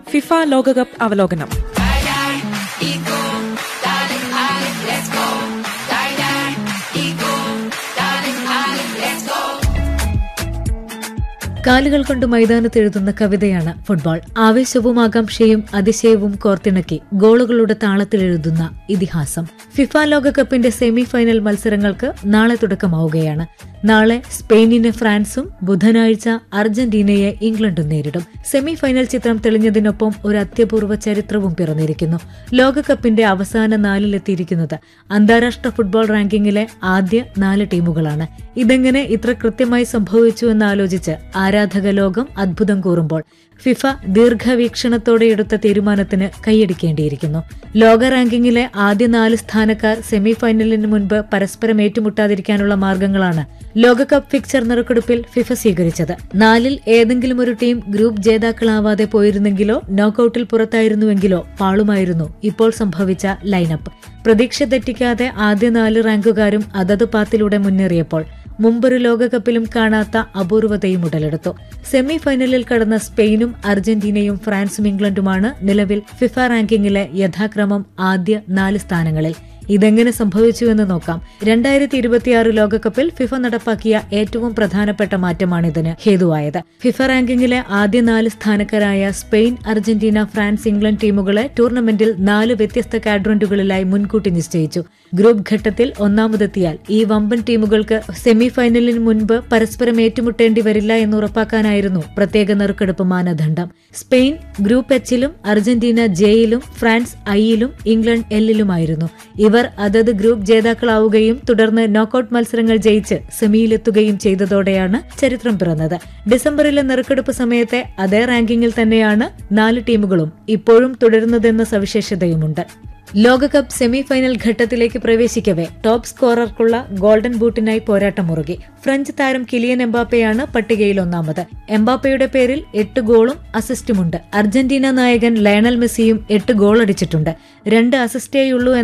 FIFA ലോകകപ്പ് അവലോകനം കാലുകൾ കൊണ്ട് മൈതാനത്ത് എഴുതുന്ന കവിതയാണ് ഫുട്ബോൾ ആവേശവും ആകാംക്ഷയും അതിശയവും കോർത്തിണക്കി ഗോളുകളുടെ താളത്തിൽ എഴുതുന്ന ഇതിഹാസം ഫിഫ ലോകകപ്പിന്റെ സെമി ഫൈനൽ മത്സരങ്ങൾക്ക് നാളെ തുടക്കമാവുകയാണ് നാളെ സ്പെയിനിനെ ഫ്രാൻസും ബുധനാഴ്ച അർജന്റീനയെ ഇംഗ്ലണ്ടും നേരിടും സെമി ഫൈനൽ ചിത്രം തെളിഞ്ഞതിനൊപ്പം ഒരു അത്യപൂർവ ചരിത്രവും പിറന്നിരിക്കുന്നു ലോകകപ്പിന്റെ അവസാന നാലിലെത്തിയിരിക്കുന്നത് അന്താരാഷ്ട്ര ഫുട്ബോൾ റാങ്കിങ്ങിലെ ആദ്യ നാല് ടീമുകളാണ് ഇതെങ്ങനെ ഇത്ര കൃത്യമായി സംഭവിച്ചു എന്ന് ആലോചിച്ച് ആരാധക ലോകം അത്ഭുതം കൂറുമ്പോൾ ഫിഫ ദീർഘവീക്ഷണത്തോടെ എടുത്ത തീരുമാനത്തിന് കൈയടിക്കേണ്ടിയിരിക്കുന്നു ലോക റാങ്കിങ്ങിലെ ആദ്യ നാല് സ്ഥാനക്കാർ സെമി ഫൈനലിന് മുൻപ് പരസ്പരം ഏറ്റുമുട്ടാതിരിക്കാനുള്ള മാർഗങ്ങളാണ് ലോകകപ്പ് ഫിക്ചർ നറുക്കെടുപ്പിൽ ഫിഫ സ്വീകരിച്ചത് നാലിൽ ഏതെങ്കിലും ഒരു ടീം ഗ്രൂപ്പ് ജേതാക്കളാവാതെ പോയിരുന്നെങ്കിലോ നോക്കൌട്ടിൽ പുറത്തായിരുന്നുവെങ്കിലോ പാളുമായിരുന്നു ഇപ്പോൾ സംഭവിച്ച ലൈനപ്പ് പ്രതീക്ഷ തെറ്റിക്കാതെ ആദ്യ നാല് റാങ്കുകാരും അതത് പാത്തിലൂടെ മുന്നേറിയപ്പോൾ മുമ്പൊരു ലോകകപ്പിലും കാണാത്ത അപൂർവതയും ഉടലെടുത്തു സെമി ഫൈനലിൽ കടന്ന സ്പെയിനും അർജന്റീനയും ഫ്രാൻസും ഇംഗ്ലണ്ടുമാണ് നിലവിൽ ഫിഫ റാങ്കിങ്ങിലെ യഥാക്രമം ആദ്യ നാല് സ്ഥാനങ്ങളിൽ ഇതെങ്ങനെ സംഭവിച്ചുവെന്ന് നോക്കാം രണ്ടായിരത്തി ഇരുപത്തിയാറ് ലോകകപ്പിൽ ഫിഫ നടപ്പാക്കിയ ഏറ്റവും പ്രധാനപ്പെട്ട മാറ്റമാണിതിന് ഹേതുവായത് ഫിഫ റാങ്കിങ്ങിലെ ആദ്യ നാല് സ്ഥാനക്കാരായ സ്പെയിൻ അർജന്റീന ഫ്രാൻസ് ഇംഗ്ലണ്ട് ടീമുകളെ ടൂർണമെന്റിൽ നാല് വ്യത്യസ്ത കാഡ്രന്റുകളിലായി മുൻകൂട്ടി നിശ്ചയിച്ചു ഗ്രൂപ്പ് ഘട്ടത്തിൽ ഒന്നാമതെത്തിയാൽ ഈ വമ്പൻ ടീമുകൾക്ക് സെമി ഫൈനലിന് മുൻപ് പരസ്പരം ഏറ്റുമുട്ടേണ്ടി വരില്ല എന്ന് ഉറപ്പാക്കാനായിരുന്നു പ്രത്യേക നറുക്കെടുപ്പ് മാനദണ്ഡം സ്പെയിൻ ഗ്രൂപ്പ് എച്ചിലും അർജന്റീന ജെയിലും ഫ്രാൻസ് ഐയിലും ഇംഗ്ലണ്ട് എല്ലിലുമായിരുന്നു ഇവർ അതത് ഗ്രൂപ്പ് ജേതാക്കളാവുകയും തുടർന്ന് നോക്കൌട്ട് മത്സരങ്ങൾ ജയിച്ച് സെമിയിലെത്തുകയും ചെയ്തതോടെയാണ് ചരിത്രം പിറന്നത് ഡിസംബറിലെ നറുക്കെടുപ്പ് സമയത്തെ അതേ റാങ്കിങ്ങിൽ തന്നെയാണ് നാല് ടീമുകളും ഇപ്പോഴും തുടരുന്നതെന്ന സവിശേഷതയുമുണ്ട് ലോകകപ്പ് സെമി ഫൈനൽ ഘട്ടത്തിലേക്ക് പ്രവേശിക്കവേ ടോപ്പ് സ്കോറർക്കുള്ള ഗോൾഡൻ ബൂട്ടിനായി പോരാട്ടം മുറുകി ഫ്രഞ്ച് താരം കിലിയൻ എംബാപ്പയാണ് പട്ടികയിൽ ഒന്നാമത് എംബാപ്പയുടെ പേരിൽ എട്ട് ഗോളും അസിസ്റ്റുമുണ്ട് അർജന്റീന നായകൻ ലയണൽ മെസ്സിയും എട്ട് ഗോൾ അടിച്ചിട്ടുണ്ട് രണ്ട് അസിസ്റ്റേയുള്ളൂ